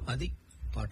అది పాట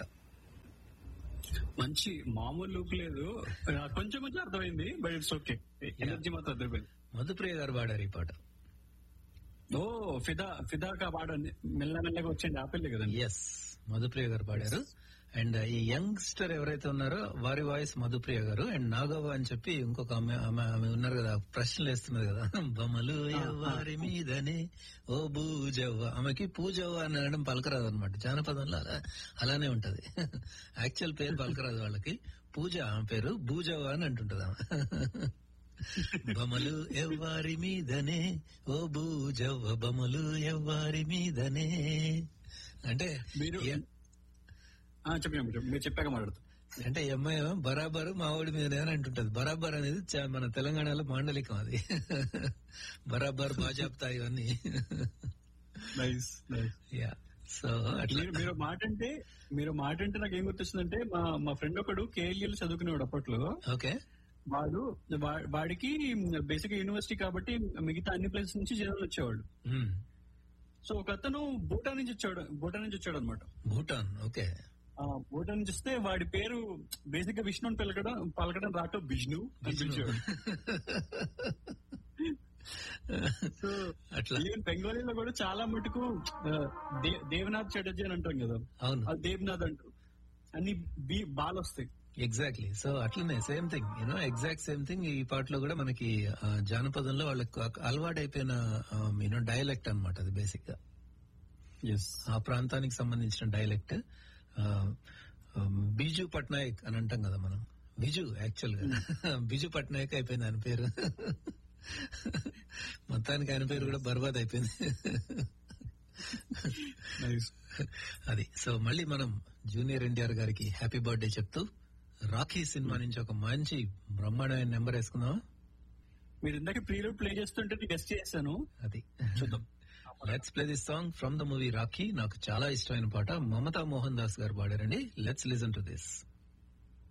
మంచి మామూలు లుక్ లేదు ఆ, కొంచెం కొంచెం అర్థమైంది బట్ ఇట్స్ ఓకే ఎనర్జీ మాత్రం అర్థమైంది మధుప్రియ గారు పాడారు ఈ పాట ఓ ఫిదా ఫిదాకా పాడ మెల్ల మెల్లగా వచ్చింది ఆపిల్లే కదండి ఎస్ మధుప్రియ గారు పాడారు అండ్ ఈ యంగ్స్టర్ ఎవరైతే ఉన్నారో వారి వాయిస్ మధుప్రియ గారు అండ్ నాగవ్వ అని చెప్పి ఇంకొక ఆమె ఆమె ఆమె ఉన్నారు కదా ప్రశ్నలు వేస్తున్నది కదా బొమ్మలు వారి మీదనే ఓ బూజవ్వ ఆమెకి పూజవ్వ అని అనడం పలకరాదు అనమాట జానపదంలో అలా అలానే ఉంటది యాక్చువల్ పేరు పలకరాదు వాళ్ళకి పూజ ఆమె పేరు బూజవ్వ అని అంటుంటది ఆమె బొమ్మలు ఎవ్వారి మీదనే ఓ బూజవ్వ బొమ్మలు ఎవ్వారి మీదనే అంటే మీరు ఏ- ఆ, చెప్పండి చెప్పండి. మీరు చెప్పాక మాట్లాడుతూ అంటే ఈ అమ్మాయి ఏమో బరాబర్ మా ఊడి మీదనే అని అంటుంటది బరాబర్ అనేది చా- మన తెలంగాణలో మాండలికం అది బరాబర్ బాజాబ్తా ఇవన్నీ నైస్ నైస్ యా సో అట్లా మీరు మీరు మాట అంటే మీరు మాట అంటే నాకు ఏం గుర్తొస్తుందంటే మా మా ఫ్రెండ్ ఒకడు కేఎల్ఎల్ చదువుకునేవాడు అప్పట్లో ఓకే వాడు వా- వాడికి బేసిక్ యూనివర్సిటీ కాబట్టి మిగతా అన్ని ప్లేసెస్ నుంచి జనాలు వచ్చేవాడు మ్మ్. సో ఒక అతను భూటాన్ నుంచి వచ్చాడు భూటాన్ నుంచి వచ్చాడు అనమాట భూటాన్ ఓకే భూటాన్ నుంచి వస్తే వాడి పేరు బేసిక్ గా విష్ణు అని పలకడం పలకడం రాక విష్ణు అని పిలిచేవాడు సో అట్లా ఈవెన్ బెంగాలీలో కూడా చాలా మటుకు ఆ, దే- దేవనాథ్ చటర్జీ అని అంటాం కదా అవును అది దేవనాథ్ అంటారు అన్ని బి బాల్ వస్తాయి ఎగ్జాక్ట్లీ సో అట్లనే same thing you know exact same thing ఈ పాటలో కూడా మనకి ఆ, జానపదంలో వాళ్ళకి అలవాటైపోయిన యూనో డైలెక్ట్ అన్నమాట అది బేసిక్ గా ఎస్ ఆ ప్రాంతానికి సంబంధించిన డైలెక్ట్ బిజు పట్నాయక్ అని అంటాం కదా మనం బిజు యాక్చువల్ గా బిజు పట్నాయక్ అయిపోయింది ఆయన పేరు మొత్తానికి ఆయన పేరు కూడా బర్బాద్ అయిపోయింది నైస్ అది సో మళ్ళీ మనం జూనియర్ ఎన్టీఆర్ గారికి హ్యాపీ బర్త్డే చెప్తూ రాఖీ సినిమా నుంచి ఒక మంచి బ్రహ్మాండమైన నెంబర్ వేసుకుందాం మీరు ఇందాక ప్రీలోడ్ ప్లే చేస్తుంటే గెస్ట్ చేశాను అది చూద్దాం let's play this song from the movie Rakhi నాకు చాలా ఇష్టమైన పాట మమతా మోహన్ దాస్ గారు పాడారండి లెట్స్ లిజన్ టు దిస్